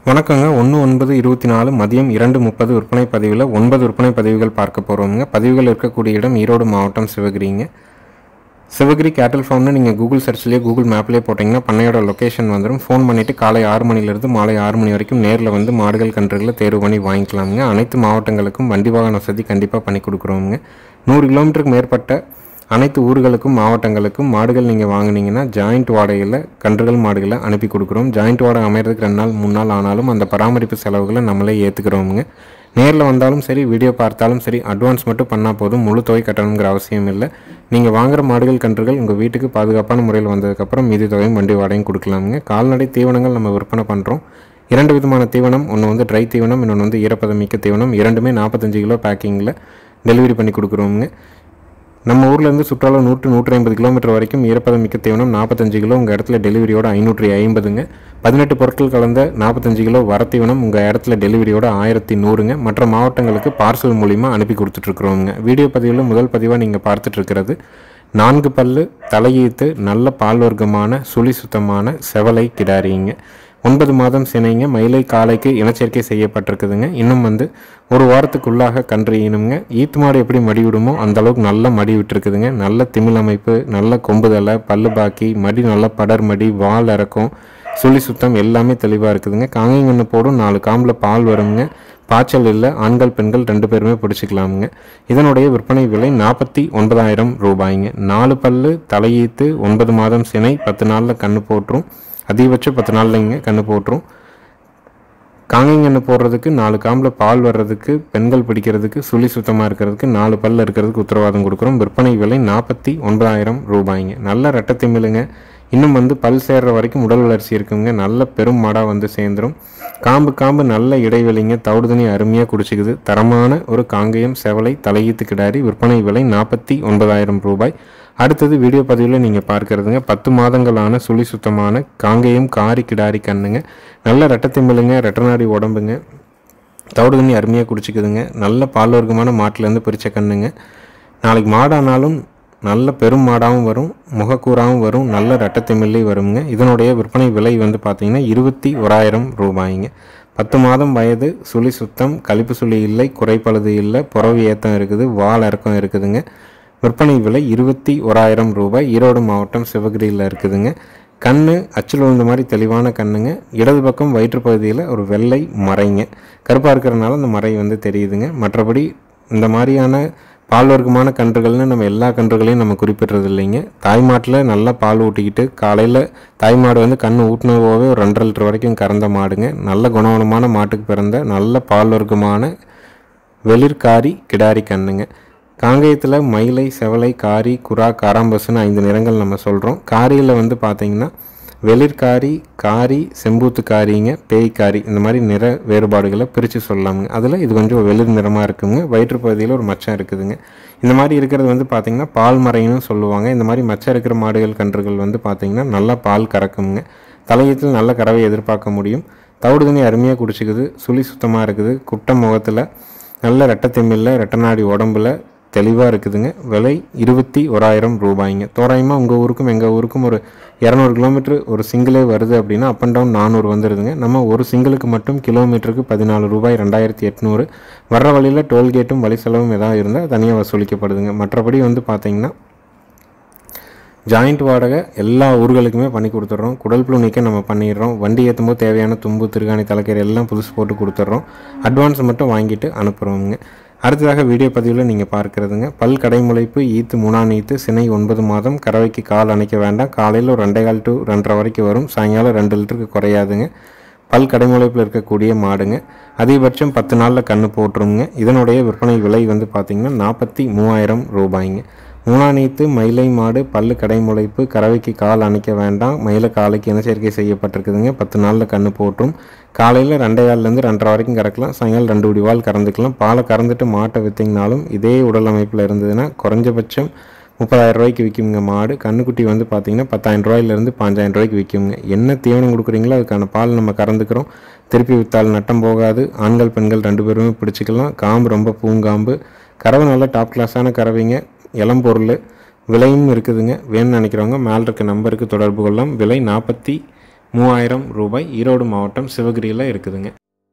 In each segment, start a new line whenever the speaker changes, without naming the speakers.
வணக்கங்க ஒன்று ஒன்பது இருபத்தி நாலு மதியம் இரண்டு முப்பது விற்பனை பதிவில் ஒன்பது விற்பனை பதிவுகள் பார்க்க போகிறோமுங்க பதிவுகள் இருக்கக்கூடிய இடம் ஈரோடு மாவட்டம் சிவகிரிங்க சிவகிரி கேட்டல் ஃபார்ம்னு நீங்கள் கூகுள் சர்ச்லேயே கூகுள் மேப்லேயே போட்டிங்கன்னா பண்ணையோட லொக்கேஷன் வந்துடும் ஃபோன் பண்ணிவிட்டு காலை ஆறு மணிலேருந்து மாலை ஆறு மணி வரைக்கும் நேரில் வந்து மாடுகள் கன்றுகளை தேர்வு பண்ணி வாங்கிக்கலாமுங்க அனைத்து மாவட்டங்களுக்கும் வண்டி வாகன வசதி கண்டிப்பாக பண்ணி கொடுக்குறோமுங்க நூறு கிலோமீட்டருக்கு மேற்பட்ட அனைத்து ஊர்களுக்கும் மாவட்டங்களுக்கும் மாடுகள் நீங்கள் வாங்குனீங்கன்னா ஜாயிண்ட் வாடகையில் கன்றுகள் மாடுகளை அனுப்பி கொடுக்குறோம் ஜாயிண்ட் வாடகை அமைகிறதுக்கு ரெண்டு நாள் மூணு நாள் ஆனாலும் அந்த பராமரிப்பு செலவுகளை நம்மளே ஏற்றுக்கிறோமுங்க நேரில் வந்தாலும் சரி வீடியோ பார்த்தாலும் சரி அட்வான்ஸ் மட்டும் பண்ணால் போதும் முழு தொகை கட்டணுங்கிற அவசியம் இல்லை நீங்கள் வாங்குற மாடுகள் கன்றுகள் உங்கள் வீட்டுக்கு பாதுகாப்பான முறையில் வந்ததுக்கப்புறம் மீதி தொகையும் வண்டி வாடகையும் கொடுக்கலாமுங்க கால்நடை தீவனங்கள் நம்ம விற்பனை பண்ணுறோம் இரண்டு விதமான தீவனம் ஒன்று வந்து ட்ரை தீவனம் இன்னொன்று வந்து ஈரப்பதம் மிக்க தீவனம் இரண்டுமே நாற்பத்தஞ்சு கிலோ பேக்கிங்கில் டெலிவரி பண்ணி கொடுக்குறோமுங்க நம்ம ஊர்லேருந்து சுற்றுலா நூற்று நூற்றி ஐம்பது கிலோமீட்டர் வரைக்கும் ஈரப்பதம் மிக்க தீவனம் நாற்பத்தஞ்சு கிலோ உங்கள் இடத்துல டெலிவரியோட ஐநூற்றி ஐம்பதுங்க பதினெட்டு பொருட்கள் கலந்த நாற்பத்தஞ்சு கிலோ வர தீவனம் உங்கள் இடத்துல டெலிவரியோட ஆயிரத்தி நூறுங்க மற்ற மாவட்டங்களுக்கு பார்சல் மூலிமா அனுப்பி கொடுத்துட்ருக்குறோங்க வீடியோ பதிவில் முதல் பதிவாக நீங்கள் பார்த்துட்ருக்கிறது நான்கு பல்லு தலையீத்து நல்ல பால் வர்க்கமான சுழி சுத்தமான செவலை கிடாரிங்க ஒன்பது மாதம் சினைங்க மயிலை காலைக்கு இனச்சேர்க்கை செய்யப்பட்டிருக்குதுங்க இன்னும் வந்து ஒரு வாரத்துக்குள்ளாக கன்று ஈனுங்க ஈத்து மாடு எப்படி மடி விடுமோ அந்த அளவுக்கு நல்ல மடி விட்டுருக்குதுங்க நல்ல திமிழ் அமைப்பு நல்ல கொம்புதலை பல்லு பாக்கி மடி நல்ல படர் மடி வால் இறக்கம் சுழி சுத்தம் எல்லாமே தெளிவாக இருக்குதுங்க காங்கைங்கன்னு போடும் நாலு காம்பில் பால் வருங்க பாய்ச்சல் இல்லை ஆண்கள் பெண்கள் ரெண்டு பேருமே பிடிச்சிக்கலாமுங்க இதனுடைய விற்பனை விலை நாற்பத்தி ஒன்பதாயிரம் ரூபாய்ங்க நாலு பல்லு தலையீத்து ஒன்பது மாதம் சினை பத்து நாளில் கன்று போட்டுரும் அதிகபட்சம் பத்து நாள்லைங்க கன்று போட்டுரும் காங்கைங்கன்று போடுறதுக்கு நாலு காம்பில் பால் வர்றதுக்கு பெண்கள் பிடிக்கிறதுக்கு சுழி சுத்தமாக இருக்கிறதுக்கு நாலு பல்ல இருக்கிறதுக்கு உத்தரவாதம் கொடுக்குறோம் விற்பனை விலை நாற்பத்தி ஒன்பதாயிரம் ரூபாய்ங்க நல்ல ரெட்டை திமிழுங்க இன்னும் வந்து பல் சேர்ற வரைக்கும் உடல் வளர்ச்சி இருக்குங்க நல்ல பெரும் மாடாக வந்து சேர்ந்துரும் காம்பு காம்பு நல்ல இடைவெளிங்க தவிடு தண்ணி அருமையாக குடிச்சிக்குது தரமான ஒரு காங்கேயம் செவலை தலையீத்து கிடாரி விற்பனை விலை நாற்பத்தி ஒன்பதாயிரம் ரூபாய் அடுத்தது வீடியோ பதிவில் நீங்கள் பார்க்கறதுங்க பத்து மாதங்களான சுழி சுத்தமான காங்கேயம் காரி கிடாரி கண்ணுங்க நல்ல ரெட்டத்திமிழுங்க ரெட்டநாடி உடம்புங்க தவிடு தண்ணி அருமையாக குடிச்சிக்குதுங்க நல்ல பால் வர்க்கமான மாட்டிலேருந்து பிரித்த கண்ணுங்க நாளைக்கு மாடானாலும் நல்ல பெரும் மாடாகவும் வரும் முகக்கூறாகவும் வரும் நல்ல ரெட்டத்திமிழ்லேயும் வருங்க இதனுடைய விற்பனை விலை வந்து பார்த்தீங்கன்னா இருபத்தி ஓராயிரம் ரூபாய்ங்க பத்து மாதம் வயது சுழி சுத்தம் கழிப்பு சுழி இல்லை குறைப்பழுது இல்லை புறவு ஏத்தம் இருக்குது வால் இறக்கம் இருக்குதுங்க விற்பனை விலை இருபத்தி ஓராயிரம் ரூபாய் ஈரோடு மாவட்டம் சிவகிரியில் இருக்குதுங்க கண்ணு அச்சில் விழுந்த மாதிரி தெளிவான கண்ணுங்க இடது பக்கம் வயிற்றுப்பகுதியில் ஒரு வெள்ளை மறைங்க கருப்பாக இருக்கிறனால அந்த மறை வந்து தெரியுதுங்க மற்றபடி இந்த மாதிரியான பால் வர்க்கமான கன்றுகள்னு நம்ம எல்லா கன்றுகளையும் நம்ம குறிப்பிடுறது இல்லைங்க தாய்மாட்டில் நல்லா பால் ஊட்டிக்கிட்டு காலையில் தாய்மாடு வந்து கண் ஊட்டினவோவே ஒரு ரெண்டரை லிட்டர் வரைக்கும் கறந்த மாடுங்க நல்ல குணவனமான மாட்டுக்கு பிறந்த நல்ல பால் வர்க்கமான வெளிர்காரி கிடாரி கண்ணுங்க காங்கேயத்தில் மயிலை செவலை காரி குரா காராம்பசுன்னு ஐந்து நிறங்கள் நம்ம சொல்கிறோம் காரியில் வந்து பார்த்தீங்கன்னா வெளிர்காரி காரி செம்பூத்து காரிங்க பேய்க்காரி இந்த மாதிரி நிற வேறுபாடுகளை பிரித்து சொல்லலாமுங்க அதில் இது கொஞ்சம் வெளிர் நிறமாக இருக்குங்க வயிற்றுப்பகுதியில் ஒரு மச்சம் இருக்குதுங்க இந்த மாதிரி இருக்கிறது வந்து பார்த்திங்கன்னா பால் மறைன்னு சொல்லுவாங்க இந்த மாதிரி மச்சம் இருக்கிற மாடுகள் கன்றுகள் வந்து பார்த்திங்கன்னா நல்லா பால் கறக்குங்க தலையத்தில் நல்ல கறவை எதிர்பார்க்க முடியும் தவிடு தண்ணி அருமையாக குடிச்சிக்குது சுழி சுத்தமாக இருக்குது குட்டை முகத்தில் நல்ல ரெட்டத்திமில்ல ரெட்டநாடி உடம்புல தெளிவாக இருக்குதுங்க விலை இருபத்தி ஓராயிரம் ரூபாய்ங்க தோராயமாக உங்கள் ஊருக்கும் எங்கள் ஊருக்கும் ஒரு இரநூறு கிலோமீட்டர் ஒரு சிங்கிளே வருது அப்படின்னா அப் அண்ட் டவுன் நானூறு வந்துடுதுங்க நம்ம ஒரு சிங்கிளுக்கு மட்டும் கிலோமீட்டருக்கு பதினாலு ரூபாய் ரெண்டாயிரத்தி எட்நூறு வர்ற வழியில் டோல்கேட்டும் வழி செலவும் எதாவது இருந்தால் தனியாக வசூலிக்கப்படுதுங்க மற்றபடி வந்து பார்த்திங்கன்னா ஜாயிண்ட் வாடகை எல்லா ஊர்களுக்குமே பண்ணி கொடுத்துட்றோம் குடல் புழு நீக்க நம்ம பண்ணிடுறோம் வண்டி ஏற்றும் போது தேவையான தும்பு திருகாணி தலைக்கீரை எல்லாம் புதுசு போட்டு கொடுத்துட்றோம் அட்வான்ஸ் மட்டும் வாங்கிட்டு அனுப்புகிறோங்க அடுத்ததாக வீடியோ பதிவில் நீங்கள் பார்க்குறதுங்க பல் கடைமுளைப்பு ஈத்து மூணாம் ஈத்து சினை ஒன்பது மாதம் கறவைக்கு கால் அணைக்க வேண்டாம் காலையில் ஒரு ரெண்டே கால் டு ரெண்டரை வரைக்கும் வரும் சாயங்காலம் ரெண்டு லிட்டருக்கு குறையாதுங்க பல் கடைமுளைப்பில் இருக்கக்கூடிய மாடுங்க அதிகபட்சம் பத்து நாளில் கன்று போட்டுருங்க இதனுடைய விற்பனை விலை வந்து பார்த்திங்கன்னா நாற்பத்தி மூவாயிரம் ரூபாய்ங்க மூணாநீத்து மயிலை மாடு பல்லு கடைமுளைப்பு கறவைக்கு கால் அணைக்க வேண்டாம் மயில காலைக்கு இனச்சேர்க்கை செய்யப்பட்டிருக்குதுங்க பத்து நாளில் கன்று போட்டுரும் காலையில் ரெண்டே கால்லேருந்து ரெண்டரை வரைக்கும் கறக்கலாம் சாயங்காலம் ரெண்டு குடி வால் கறந்துக்கலாம் பாலை கறந்துட்டு மாட்டை விற்றிங்கனாலும் இதே உடல் அமைப்பில் இருந்ததுன்னா குறைஞ்சபட்சம் முப்பதாயிரம் ரூபாய்க்கு விற்குங்க மாடு கண்ணுக்குட்டி வந்து பார்த்தீங்கன்னா பத்தாயிரம் ரூபாயிலேருந்து பாஞ்சாயிரம் ரூபாய்க்கு விற்குங்க என்ன தீவனம் கொடுக்குறீங்களோ அதுக்கான பால் நம்ம கறந்துக்கிறோம் திருப்பி விற்றால் நட்டம் போகாது ஆண்கள் பெண்கள் ரெண்டு பேருமே பிடிச்சிக்கலாம் காம்பு ரொம்ப பூங்காம்பு கறவை நல்ல டாப் கிளாஸான கறவைங்க இளம்பொருள் விலையும் இருக்குதுங்க வேணும்னு நினைக்கிறவங்க மேலே இருக்க நம்பருக்கு தொடர்பு கொள்ளலாம் விலை நாற்பத்தி மூவாயிரம் ரூபாய் ஈரோடு மாவட்டம் சிவகிரியில் இருக்குதுங்க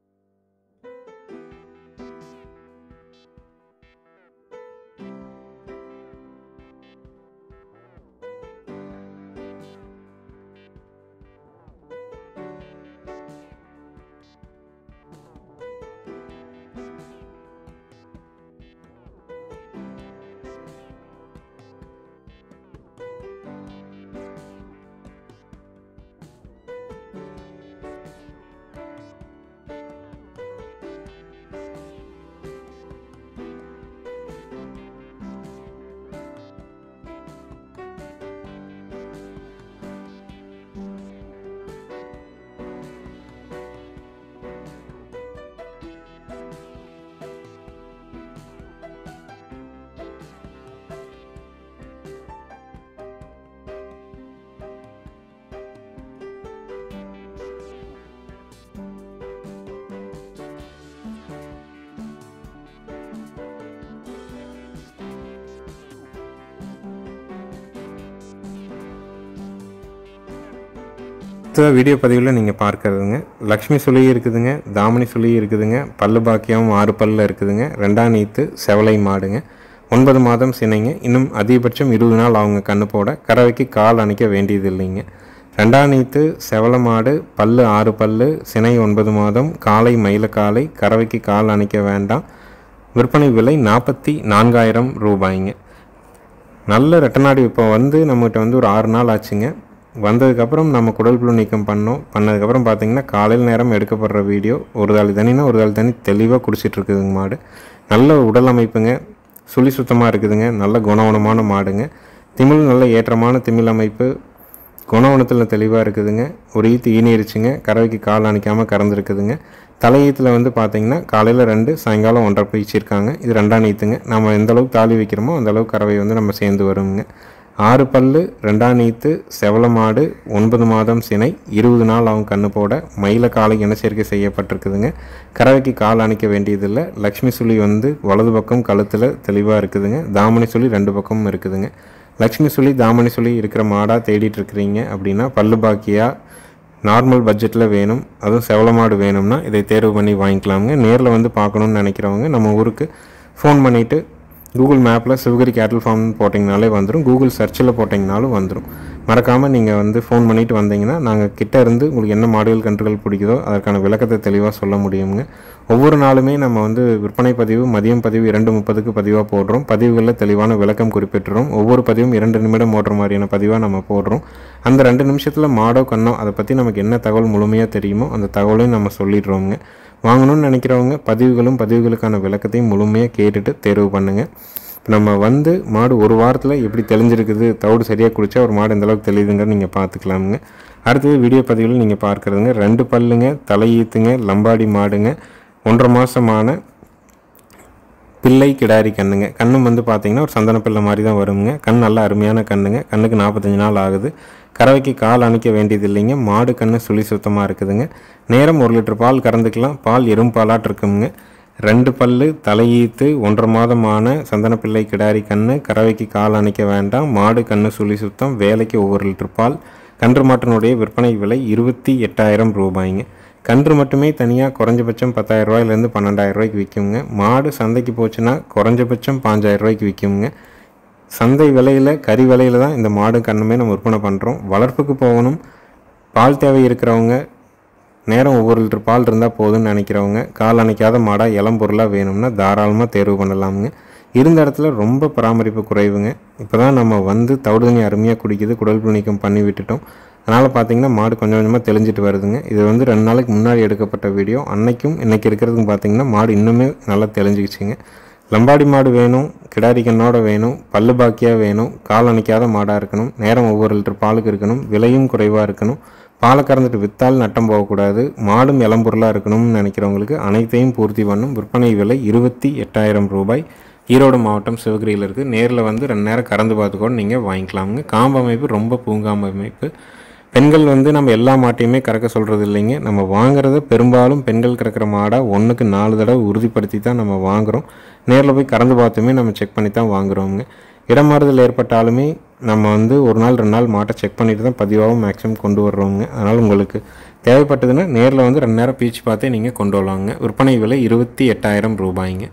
அடுத்த வீடியோ பதிவில் நீங்கள் பார்க்கறதுங்க லக்ஷ்மி சுழி இருக்குதுங்க தாமணி சுழி இருக்குதுங்க பல்லு பாக்கியம் ஆறு பல்லில் இருக்குதுங்க ரெண்டாம் நீத்து செவலை மாடுங்க ஒன்பது மாதம் சினைங்க இன்னும் அதிகபட்சம் இருபது நாள் அவங்க கண்ணு போட கறவைக்கு கால் அணைக்க வேண்டியது இல்லைங்க ரெண்டாம் நீத்து செவல மாடு பல்லு ஆறு பல்லு சினை ஒன்பது மாதம் காலை மயில காலை கறவைக்கு கால் அணைக்க வேண்டாம் விற்பனை விலை நாற்பத்தி நான்காயிரம் ரூபாய்ங்க நல்ல ரெட்டநாடி இப்போ வந்து நம்மகிட்ட வந்து ஒரு ஆறு நாள் ஆச்சுங்க வந்ததுக்கப்புறம் நம்ம குடல் புழு நீக்கம் பண்ணோம் பண்ணதுக்கப்புறம் பார்த்தீங்கன்னா காலையில் நேரம் எடுக்கப்படுற வீடியோ ஒரு தாள் தண்ணினா ஒரு தாள் தண்ணி தெளிவாக குடிச்சிட்டு இருக்குதுங்க மாடு நல்ல உடல் அமைப்புங்க சுழி சுத்தமாக இருக்குதுங்க நல்ல குணவனமான மாடுங்க திமிழ் நல்ல ஏற்றமான திமிழ் அமைப்பு குணவனத்தில் தெளிவாக இருக்குதுங்க ஒரு ஈத்து ஈனிருச்சுங்க கறவைக்கு கால் அணைக்காமல் கறந்துருக்குதுங்க தலையீத்தில் வந்து பார்த்தீங்கன்னா காலையில் ரெண்டு சாயங்காலம் ஒன்றரை பயிச்சிருக்காங்க இது ரெண்டாம் நீத்துங்க நம்ம எந்த அளவுக்கு தாலி வைக்கிறோமோ அந்த அளவுக்கு கறவை வந்து நம்ம சேர்ந்து வருங்க ஆறு பல்லு ரெண்டாம் நீத்து செவல மாடு ஒன்பது மாதம் சினை இருபது நாள் அவங்க கண்ணு போட மயில காலை இனச்சேர்க்கை செய்யப்பட்டிருக்குதுங்க கறவைக்கு கால் அணைக்க வேண்டியதில்லை லக்ஷ்மி சுழி வந்து வலது பக்கம் கழுத்தில் தெளிவாக இருக்குதுங்க தாமணி சுழி ரெண்டு பக்கமும் இருக்குதுங்க லக்ஷ்மி சுழி தாமணி சுழி இருக்கிற மாடாக தேடிட்டு இருக்கிறீங்க அப்படின்னா பல்லு பாக்கியா நார்மல் பட்ஜெட்டில் வேணும் அதுவும் செவல மாடு வேணும்னா இதை தேர்வு பண்ணி வாங்கிக்கலாமுங்க நேரில் வந்து பார்க்கணுன்னு நினைக்கிறவங்க நம்ம ஊருக்கு ஃபோன் பண்ணிவிட்டு கூகுள் மேப்பில் சிவகிரி கேட்டில் ஃபார்ம் போட்டிங்கனாலே வந்துடும் கூகுள் சர்ச்சில் போட்டிங்கனாலும் வந்துடும் மறக்காமல் நீங்கள் வந்து ஃபோன் பண்ணிட்டு வந்தீங்கன்னா நாங்கள் கிட்ட இருந்து உங்களுக்கு என்ன மாடுகள் கன்றுகள் பிடிக்குதோ அதற்கான விளக்கத்தை தெளிவாக சொல்ல முடியுங்க ஒவ்வொரு நாளுமே நம்ம வந்து விற்பனை பதிவு மதியம் பதிவு இரண்டு முப்பதுக்கு பதிவாக போடுறோம் பதிவுகளில் தெளிவான விளக்கம் குறிப்பிட்டுறோம் ஒவ்வொரு பதிவும் இரண்டு நிமிடம் ஓடுற மாதிரியான பதிவாக நம்ம போடுறோம் அந்த ரெண்டு நிமிஷத்தில் மாடோ கண்ணோ அதை பற்றி நமக்கு என்ன தகவல் முழுமையாக தெரியுமோ அந்த தகவலையும் நம்ம சொல்லிடுறோங்க வாங்கணும்னு நினைக்கிறவங்க பதிவுகளும் பதிவுகளுக்கான விளக்கத்தையும் முழுமையாக கேட்டுட்டு தேர்வு பண்ணுங்கள் இப்போ நம்ம வந்து மாடு ஒரு வாரத்தில் எப்படி தெளிஞ்சிருக்குது தவிடு சரியாக குடிச்சா ஒரு மாடு எந்த அளவுக்கு தெளியுதுங்கிறத நீங்கள் பார்த்துக்கலாமுங்க அடுத்தது வீடியோ பதிவில் நீங்கள் பார்க்குறதுங்க ரெண்டு பல்லுங்க தலையீத்துங்க லம்பாடி மாடுங்க ஒன்றரை மாதமான பிள்ளை கிடாரி கண்ணுங்க கண்ணும் வந்து பார்த்தீங்கன்னா ஒரு சந்தன பிள்ளை மாதிரி தான் வருங்க கண் நல்ல அருமையான கண்ணுங்க கண்ணுக்கு நாற்பத்தஞ்சு நாள் ஆகுது கறவைக்கு கால் அணைக்க வேண்டியது இல்லைங்க மாடு கண்ணு சுழி சுத்தமாக இருக்குதுங்க நேரம் ஒரு லிட்டர் பால் கறந்துக்கலாம் பால் எறும் பாலாட்டு இருக்குங்க ரெண்டு பல்லு தலையீத்து ஒன்றரை மாதமான சந்தனப்பிள்ளை கிடாரி கண்ணு கறவைக்கு கால் அணைக்க வேண்டாம் மாடு கண்ணு சுழி சுத்தம் வேலைக்கு ஒவ்வொரு லிட்டர் பால் கன்று மாட்டினுடைய விற்பனை விலை இருபத்தி எட்டாயிரம் ரூபாய்ங்க கன்று மட்டுமே தனியாக குறைஞ்சபட்சம் பத்தாயிரம் ரூபாயிலேருந்து பன்னெண்டாயிரம் ரூபாய்க்கு விற்குங்க மாடு சந்தைக்கு போச்சுன்னா குறைஞ்சபட்சம் பாஞ்சாயிரம் ரூபாய்க்கு விற்குங்க சந்தை விலையில் கறி விலையில் தான் இந்த மாடு கண்ணுமே நம்ம விற்பனை பண்ணுறோம் வளர்ப்புக்கு போகணும் பால் தேவை இருக்கிறவங்க நேரம் ஒவ்வொரு லிட்டர் பால் இருந்தால் போதும்னு நினைக்கிறவங்க கால் அணைக்காத மாடாக இளம் பொருளாக வேணும்னா தாராளமாக தேர்வு பண்ணலாமுங்க இருந்த இடத்துல ரொம்ப பராமரிப்பு குறைவுங்க இப்போ தான் நம்ம வந்து தவிடு தண்ணி அருமையாக குடிக்குது குடல் புழு நீக்கம் பண்ணி விட்டுட்டோம் அதனால் பார்த்தீங்கன்னா மாடு கொஞ்சம் கொஞ்சமாக தெளிஞ்சிட்டு வருதுங்க இது வந்து ரெண்டு நாளைக்கு முன்னாடி எடுக்கப்பட்ட வீடியோ அன்னைக்கும் இன்னைக்கு இருக்கிறதுக்கும் பார்த்தீங்கன்னா மாடு இன்னுமே நல்லா தெளிஞ்சிக்கிச்சுங்க லம்பாடி மாடு வேணும் கிடாரி கண்ணோட வேணும் பல்லு பாக்கியாக வேணும் கால் அணைக்காத மாடாக இருக்கணும் நேரம் ஒவ்வொரு லிட்டர் பாலுக்கு இருக்கணும் விலையும் குறைவாக இருக்கணும் பாலை கறந்துட்டு விற்றால் நட்டம் போகக்கூடாது மாடும் இளம்பொருளாக இருக்கணும்னு நினைக்கிறவங்களுக்கு அனைத்தையும் பூர்த்தி பண்ணும் விற்பனை விலை இருபத்தி எட்டாயிரம் ரூபாய் ஈரோடு மாவட்டம் சிவகிரியில் இருக்குது நேரில் வந்து ரெண்டு நேரம் கறந்து பார்த்து கூட நீங்கள் வாங்கிக்கலாமுங்க காம்பு அமைப்பு ரொம்ப பூங்காம்பு அமைப்பு பெண்கள் வந்து நம்ம எல்லா மாட்டையுமே கறக்க சொல்கிறது இல்லைங்க நம்ம வாங்குறத பெரும்பாலும் பெண்கள் கறக்கிற மாடாக ஒன்றுக்கு நாலு தடவை உறுதிப்படுத்தி தான் நம்ம வாங்குகிறோம் நேரில் போய் கறந்து பார்த்துமே நம்ம செக் பண்ணி தான் வாங்குறோங்க இடமாறுதல் ஏற்பட்டாலுமே நம்ம வந்து ஒரு நாள் ரெண்டு நாள் மாட்டை செக் பண்ணிட்டு தான் பதிவாகவும் மேக்ஸிமம் கொண்டு வர்றோங்க அதனால் உங்களுக்கு தேவைப்பட்டதுன்னா நேரில் வந்து ரெண்டு நேரம் பீச்சு பார்த்தே நீங்கள் கொண்டு வரலாங்க விற்பனை விலை இருபத்தி எட்டாயிரம் ரூபாய்ங்க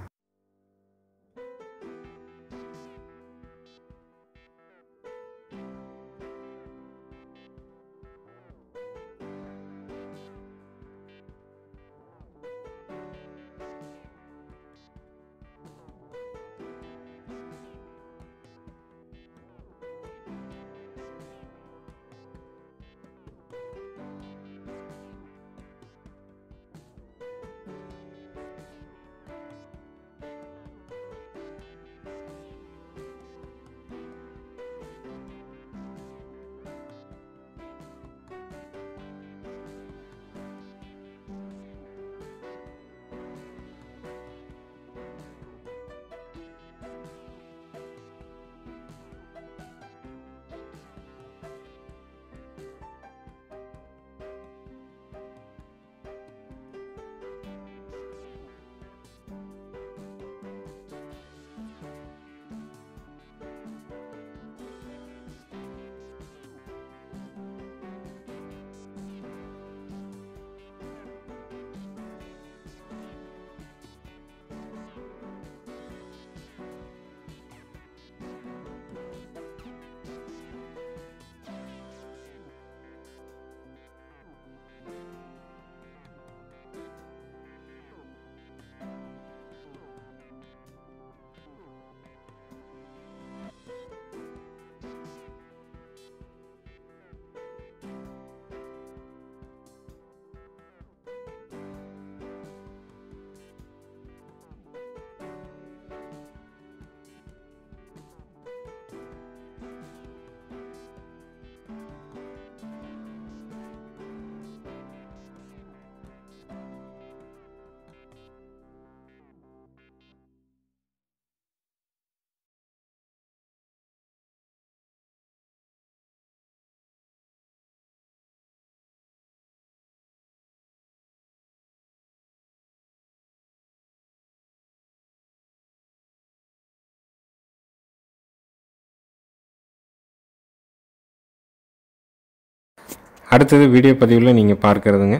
அடுத்தது வீடியோ பதிவில் நீங்கள் பார்க்குறதுங்க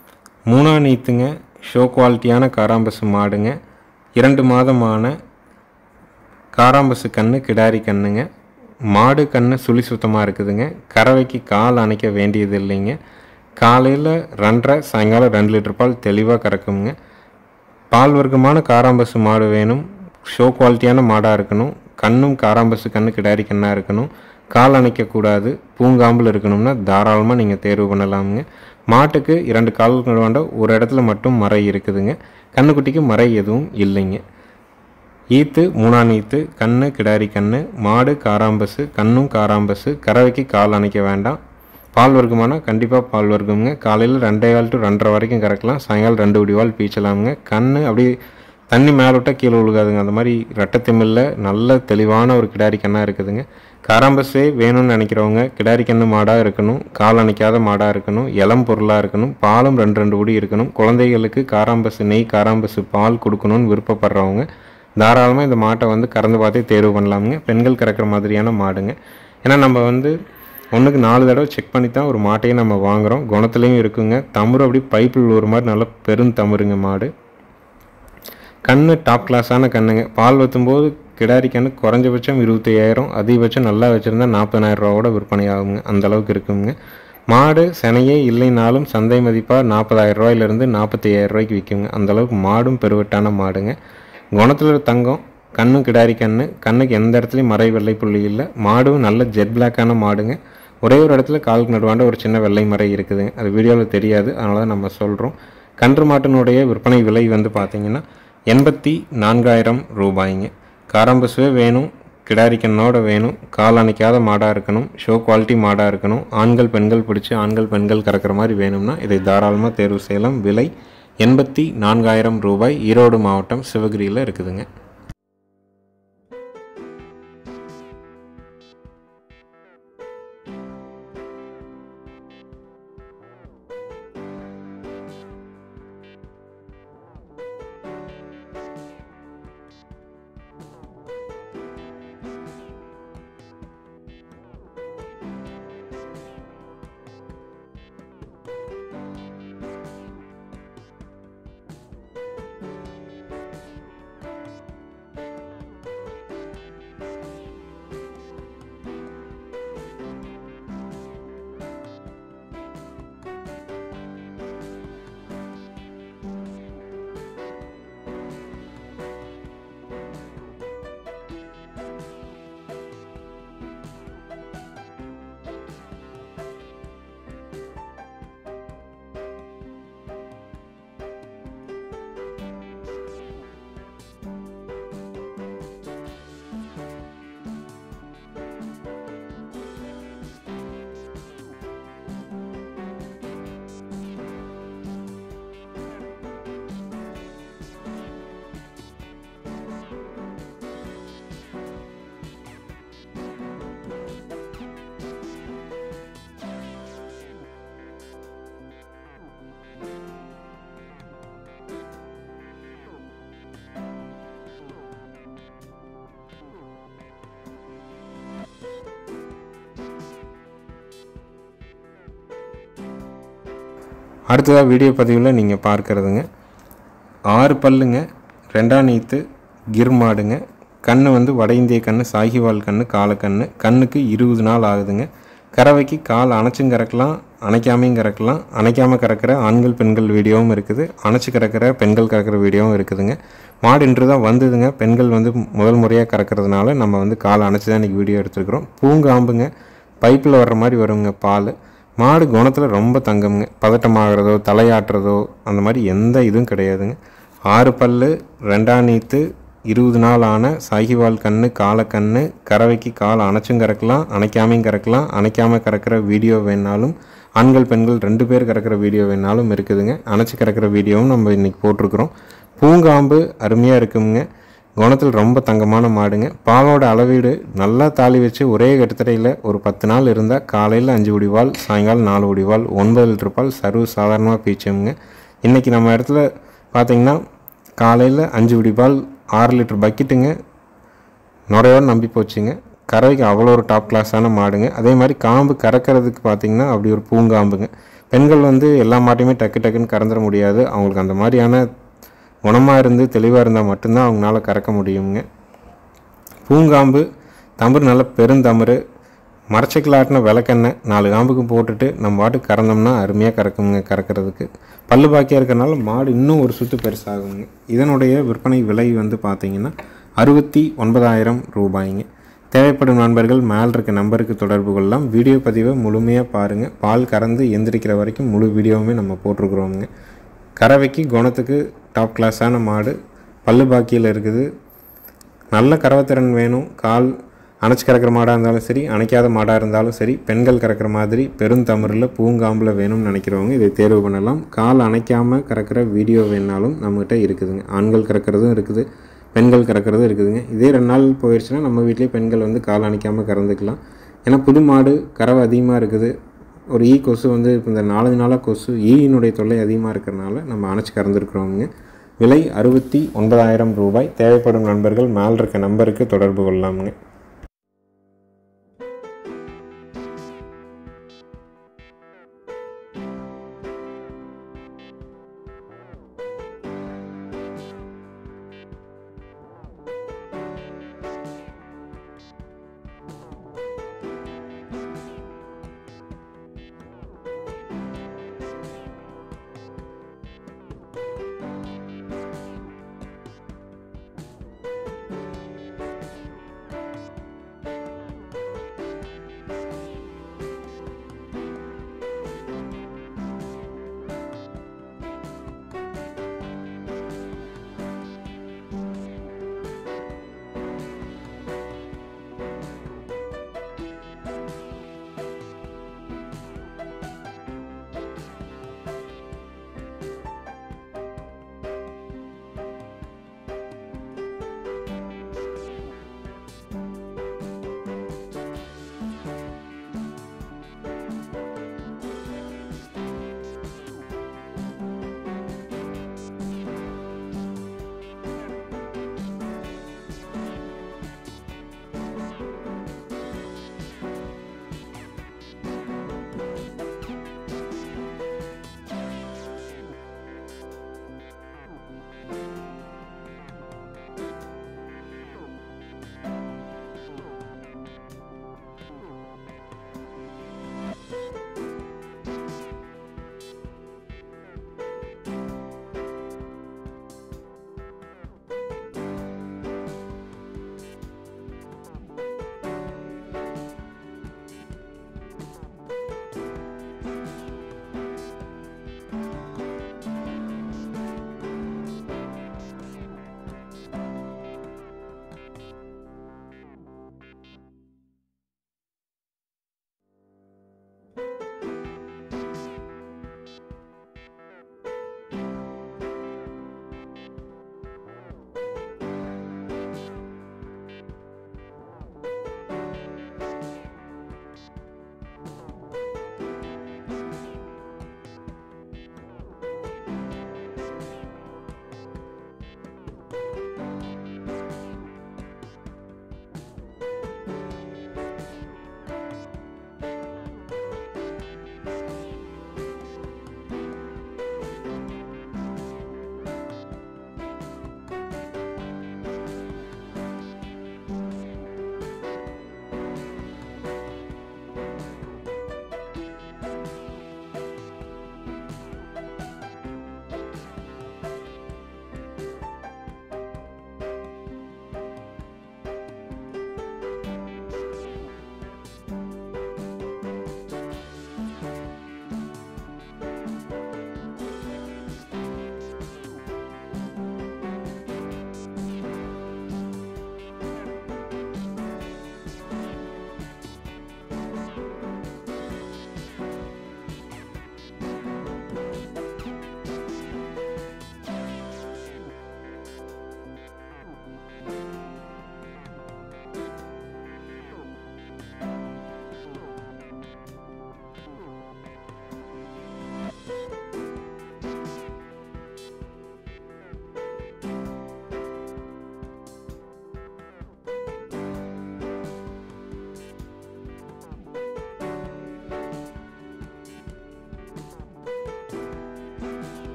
மூணா நீத்துங்க ஷோ குவாலிட்டியான காராம்பசு மாடுங்க இரண்டு மாதமான காராம்பசு கன்று கிடாரி கண்ணுங்க மாடு கன்று சுழி சுத்தமாக இருக்குதுங்க கறவைக்கு கால் அணைக்க வேண்டியது இல்லைங்க காலையில் ரெண்டரை சாயங்காலம் ரெண்டு லிட்டர் பால் தெளிவாக கறக்குங்க பால் வர்க்கமான காராம்பசு மாடு வேணும் ஷோ குவாலிட்டியான மாடாக இருக்கணும் கண்ணும் காராம்பசு கண்ணு கிடாரி கண்ணாக இருக்கணும் கால் அணைக்கக்கூடாது பூங்காம்பில் இருக்கணும்னா தாராளமாக நீங்கள் தேர்வு பண்ணலாமுங்க மாட்டுக்கு இரண்டு கால்கள் வேண்ட ஒரு இடத்துல மட்டும் மறை இருக்குதுங்க கண்ணுக்குட்டிக்கு மறை எதுவும் இல்லைங்க ஈத்து மூணாம் ஈத்து கண்ணு கிடாரி கண்ணு மாடு காராம்பசு கண்ணும் காராம்பசு கறவைக்கு கால் அணைக்க வேண்டாம் பால் வர்க்கமானா கண்டிப்பாக பால் வர்க்கமுங்க காலையில் ரெண்டே கால் டு ரெண்டரை வரைக்கும் கறக்கலாம் சாயங்காலம் ரெண்டு வடிவால் பீச்சலாமுங்க கண்ணு அப்படியே தண்ணி மேலே விட்டால் கீழே விழுகாதுங்க அந்த மாதிரி ரெட்டத்திமில்ல நல்ல தெளிவான ஒரு கிடாரி கண்ணாக இருக்குதுங்க காராம்பஸே வேணும்னு நினைக்கிறவங்க கிடாரி கண்ணு மாடாக இருக்கணும் கால் அணைக்காத மாடாக இருக்கணும் இளம் பொருளாக இருக்கணும் பாலும் ரெண்டு ரெண்டு உடி இருக்கணும் குழந்தைகளுக்கு காராம்பசு நெய் காராம்பசு பால் கொடுக்கணும்னு விருப்பப்படுறவங்க தாராளமாக இந்த மாட்டை வந்து கறந்து பார்த்தே தேர்வு பண்ணலாமுங்க பெண்கள் கறக்கிற மாதிரியான மாடுங்க ஏன்னா நம்ம வந்து ஒன்றுக்கு நாலு தடவை செக் பண்ணி தான் ஒரு மாட்டையே நம்ம வாங்குகிறோம் குணத்துலேயும் இருக்குங்க தமுறு அப்படி பைப்பில் ஒரு மாதிரி நல்ல பெருந்தமுறுங்க மாடு கண்ணு டாப் கிளாஸான கண்ணுங்க பால் வற்றும்போது கிடாரி கண்ணு குறைஞ்சபட்சம் இருபத்தையாயிரம் அதிகபட்சம் நல்லா வச்சுருந்தா நாற்பதாயிரம் ரூபாவோட விற்பனை ஆகுங்க அந்த அளவுக்கு இருக்குங்க மாடு செனையே இல்லைனாலும் சந்தை மதிப்பாக நாற்பதாயிரம் ரூபாயிலிருந்து நாற்பத்தி ஐயாயிரம் ரூபாய்க்கு விற்குங்க அந்த அளவுக்கு மாடும் பெருவட்டான மாடுங்க குணத்தில் தங்கம் கண்ணும் கிடாரி கண்ணு கண்ணுக்கு எந்த இடத்துலையும் மறை வெள்ளை புள்ளி இல்லை மாடும் நல்ல ஜெட் பிளாக்கான மாடுங்க ஒரே ஒரு இடத்துல காலுக்கு நடுவாண்ட ஒரு சின்ன வெள்ளை மறை இருக்குதுங்க அது வீடியோவில் தெரியாது அதனால தான் நம்ம சொல்கிறோம் கன்று மாட்டினுடைய விற்பனை விலை வந்து பார்த்தீங்கன்னா எண்பத்தி நான்காயிரம் ரூபாய்ங்க காரம்பசுவே வேணும் கிடாரி கண்ணோட வேணும் கால் அணைக்காத மாடாக இருக்கணும் ஷோ குவாலிட்டி மாடாக இருக்கணும் ஆண்கள் பெண்கள் பிடிச்சி ஆண்கள் பெண்கள் கறக்கிற மாதிரி வேணும்னா இதை தாராளமாக தேர்வு செய்யலாம் விலை எண்பத்தி நான்காயிரம் ரூபாய் ஈரோடு மாவட்டம் சிவகிரியில் இருக்குதுங்க அடுத்ததாக வீடியோ பதிவில் நீங்கள் பார்க்குறதுங்க ஆறு பல்லுங்க ரெண்டாம் நீத்து கிர் மாடுங்க கண்ணு வந்து வட இந்திய கண்ணு சாகிவால் கண்ணு காலக்கண்ணு கண்ணுக்கு இருபது நாள் ஆகுதுங்க கறவைக்கு கால் அணைச்சும் கறக்கலாம் அணைக்காமையும் கறக்கலாம் அணைக்காமல் கறக்கிற ஆண்கள் பெண்கள் வீடியோவும் இருக்குது அணைச்சி கறக்கிற பெண்கள் கறக்கிற வீடியோவும் இருக்குதுங்க மாடு இன்று தான் வந்ததுங்க பெண்கள் வந்து முதல் முறையாக கறக்கிறதுனால நம்ம வந்து கால் அணைச்சி தான் இன்றைக்கி வீடியோ எடுத்துருக்குறோம் பூங்காம்புங்க பைப்பில் வர்ற மாதிரி வருங்க பால் மாடு குணத்தில் ரொம்ப தங்கம்ங்க பதட்டமாகிறதோ தலையாட்டுறதோ அந்த மாதிரி எந்த இதுவும் கிடையாதுங்க ஆறு பல்லு ரெண்டாம் நீத்து இருபது நாள் ஆன சாகிவால் கண்ணு காலக்கண்ணு கறவைக்கு கால் அணைச்சும் கறக்கலாம் அணைக்காமையும் கறக்கலாம் அணைக்காமல் கறக்கிற வீடியோ வேணாலும் ஆண்கள் பெண்கள் ரெண்டு பேர் கறக்கிற வீடியோ வேணாலும் இருக்குதுங்க அணைச்சி கறக்கிற வீடியோவும் நம்ம இன்றைக்கி போட்டிருக்கிறோம் பூங்காம்பு அருமையாக இருக்குங்க குணத்தில் ரொம்ப தங்கமான மாடுங்க பாலோட அளவீடு நல்லா தாலி வச்சு ஒரே கட்டுத்தரையில் ஒரு பத்து நாள் இருந்தால் காலையில் அஞ்சு உடிவால் சாயங்காலம் நாலு உடிவால் ஒன்பது லிட்டர் பால் சர்வ சாதாரணமாக பீச்சுங்க இன்றைக்கி நம்ம இடத்துல பார்த்திங்கன்னா காலையில் அஞ்சு உடிபால் ஆறு லிட்டர் பக்கெட்டுங்க நுரையோடு நம்பி போச்சுங்க கறவைக்கு அவ்வளோ ஒரு டாப் கிளாஸான மாடுங்க அதே மாதிரி காம்பு கறக்கிறதுக்கு பார்த்திங்கன்னா அப்படி ஒரு பூங்காம்புங்க பெண்கள் வந்து எல்லா மாட்டையுமே டக்கு டக்குன்னு கறந்துட முடியாது அவங்களுக்கு அந்த மாதிரியான குணமாக இருந்து தெளிவாக இருந்தால் மட்டும்தான் அவங்களால கறக்க முடியுங்க பூங்காம்பு தம்புரு நல்ல பெருந்தம்புரு மரச்சக்கிலாட்டின விளக்கெண்ணெய் நாலு காம்புக்கு போட்டுட்டு நம்ம பாட்டுக்கு கறந்தோம்னா அருமையாக கறக்குங்க கறக்கிறதுக்கு பல்லு பாக்கியாக இருக்கிறனால மாடு இன்னும் ஒரு சுற்று பெருசாகுங்க இதனுடைய விற்பனை விலை வந்து பார்த்திங்கன்னா அறுபத்தி ஒன்பதாயிரம் ரூபாய்ங்க தேவைப்படும் நண்பர்கள் மேல் இருக்க நம்பருக்கு தொடர்பு கொள்ளலாம் வீடியோ பதிவை முழுமையாக பாருங்கள் பால் கறந்து எந்திரிக்கிற வரைக்கும் முழு வீடியோவுமே நம்ம போட்டிருக்குறோங்க கறவைக்கு குணத்துக்கு டாப் கிளாஸான மாடு பல்லு பாக்கியில் இருக்குது நல்ல கறவைத்திறன் வேணும் கால் அணைச்சி கறக்கிற மாடாக இருந்தாலும் சரி அணைக்காத மாடாக இருந்தாலும் சரி பெண்கள் கறக்கிற மாதிரி பெருந்தமிழில் பூங்காம்பில் வேணும்னு நினைக்கிறவங்க இதை தேர்வு பண்ணலாம் கால் அணைக்காமல் கறக்கிற வீடியோ வேணாலும் நம்மகிட்ட இருக்குதுங்க ஆண்கள் கறக்கிறதும் இருக்குது பெண்கள் கறக்கிறதும் இருக்குதுங்க இதே ரெண்டு நாள் போயிடுச்சுன்னா நம்ம வீட்லேயே பெண்கள் வந்து கால் அணைக்காமல் கறந்துக்கலாம் ஏன்னா புது மாடு கறவை அதிகமாக இருக்குது ஒரு ஈ கொசு வந்து இப்போ இந்த நாலஞ்சு நாளாக கொசு ஈயினுடைய தொல்லை அதிகமாக இருக்கிறனால நம்ம அணைச்சி கறந்துருக்குறோங்க விலை அறுபத்தி ஒன்பதாயிரம் ரூபாய் தேவைப்படும் நண்பர்கள் மேல் இருக்க நம்பருக்கு தொடர்பு கொள்ளலாமுங்க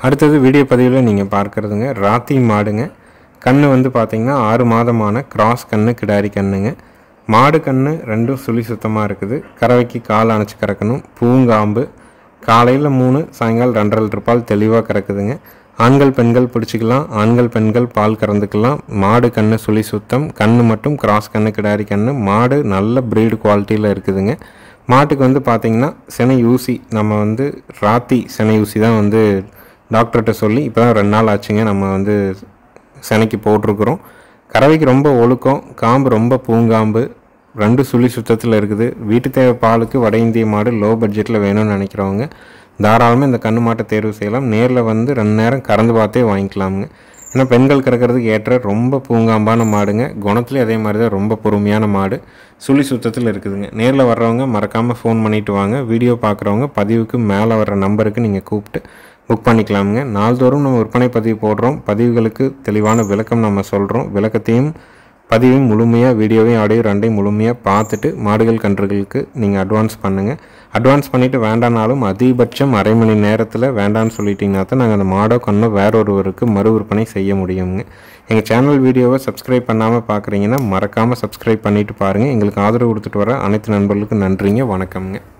அடுத்தது வீடியோ பதிவில் நீங்கள் பார்க்குறதுங்க ராத்தி மாடுங்க கண்ணு வந்து பார்த்தீங்கன்னா ஆறு மாதமான கிராஸ் கண்ணு கிடாரி கண்ணுங்க மாடு கண்ணு ரெண்டும் சுழி சுத்தமாக இருக்குது கறவைக்கு கால் அணைச்சி கறக்கணும் பூங்காம்பு காலையில் மூணு சாயங்காலம் ரெண்டரை லிட்டர் பால் தெளிவாக கறக்குதுங்க ஆண்கள் பெண்கள் பிடிச்சிக்கலாம் ஆண்கள் பெண்கள் பால் கறந்துக்கலாம் மாடு கண்ணு சுழி சுத்தம் கண்ணு மட்டும் கிராஸ் கண்ணு கிடாரி கண்ணு மாடு நல்ல ப்ரீடு குவாலிட்டியில் இருக்குதுங்க மாட்டுக்கு வந்து பார்த்திங்கன்னா சினை ஊசி நம்ம வந்து ராத்தி சினை ஊசி தான் வந்து டாக்டர்கிட்ட சொல்லி இப்போ தான் ரெண்டு நாள் ஆச்சுங்க நம்ம வந்து சினைக்கு போட்டிருக்குறோம் கறவைக்கு ரொம்ப ஒழுக்கம் காம்பு ரொம்ப பூங்காம்பு ரெண்டு சுழி சுத்தத்தில் இருக்குது வீட்டு தேவை பாலுக்கு வட இந்திய மாடு லோ பட்ஜெட்டில் வேணும்னு நினைக்கிறவங்க தாராளமாக இந்த கண்ணு மாட்டை தேர்வு செய்யலாம் நேரில் வந்து ரெண்டு நேரம் கறந்து பார்த்தே வாங்கிக்கலாமுங்க ஏன்னா பெண்கள் கறக்கிறதுக்கு ஏற்ற ரொம்ப பூங்காம்பான மாடுங்க குணத்துலேயும் அதே மாதிரி தான் ரொம்ப பொறுமையான மாடு சுழி சுத்தத்தில் இருக்குதுங்க நேரில் வர்றவங்க மறக்காமல் ஃபோன் பண்ணிவிட்டு வாங்க வீடியோ பார்க்குறவங்க பதிவுக்கு மேலே வர்ற நம்பருக்கு நீங்கள் கூப்பிட்டு புக் பண்ணிக்கலாமுங்க நாள்தோறும் நம்ம விற்பனை பதிவு போடுறோம் பதிவுகளுக்கு தெளிவான விளக்கம் நம்ம சொல்கிறோம் விளக்கத்தையும் பதிவையும் முழுமையாக வீடியோவையும் ஆடியோ ரெண்டையும் முழுமையாக பார்த்துட்டு மாடுகள் கன்றுகளுக்கு நீங்கள் அட்வான்ஸ் பண்ணுங்கள் அட்வான்ஸ் பண்ணிவிட்டு வேண்டானாலும் அதிகபட்சம் அரை மணி நேரத்தில் வேண்டான்னு சொல்லிட்டீங்கன்னா தான் நாங்கள் அந்த மாடோ கண்ணோ வேற ஒருவருக்கு மறு விற்பனை செய்ய முடியுங்க எங்கள் சேனல் வீடியோவை சப்ஸ்கிரைப் பண்ணாமல் பார்க்குறீங்கன்னா மறக்காமல் சப்ஸ்கிரைப் பண்ணிவிட்டு பாருங்கள் எங்களுக்கு ஆதரவு கொடுத்துட்டு வர அனைத்து நண்பர்களுக்கும் நன்றிங்க வணக்கம்ங்க